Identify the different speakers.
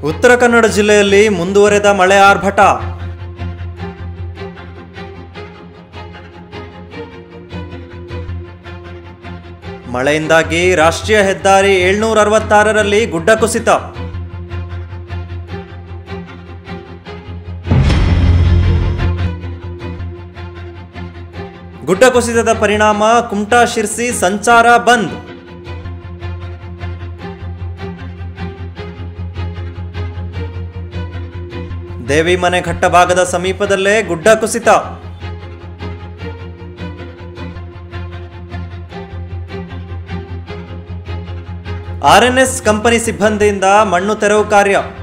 Speaker 1: ಉತ್ತರ ಕನ್ನಡ ಜಿಲ್ಲೆಯಲ್ಲಿ ಮುಂದುವರೆದ ಮಳೆ ಆರ್ಭಟ ಮಳೆಯಿಂದಾಗಿ ರಾಷ್ಟ್ರೀಯ ಹೆದ್ದಾರಿ ಏಳ್ನೂರ ಅರವತ್ತಾರರಲ್ಲಿ ಗುಡ್ಡ ಕುಸಿತ ಗುಡ್ಡ ಕುಸಿತದ ಪರಿಣಾಮ ಕುಮಟಾ ಶಿರ್ಸಿ ಸಂಚಾರ ಬಂದ್ ದೇವಿಮನೆ ಘಟ್ಟ ಭಾಗದ ಸಮೀಪದಲ್ಲೇ ಗುಡ್ಡ ಕುಸಿತ ಆರ್ಎನ್ಎಸ್ ಕಂಪನಿ ಸಿಬ್ಬಂದಿಯಿಂದ ಮಣ್ಣು ತೆರವು ಕಾರ್ಯ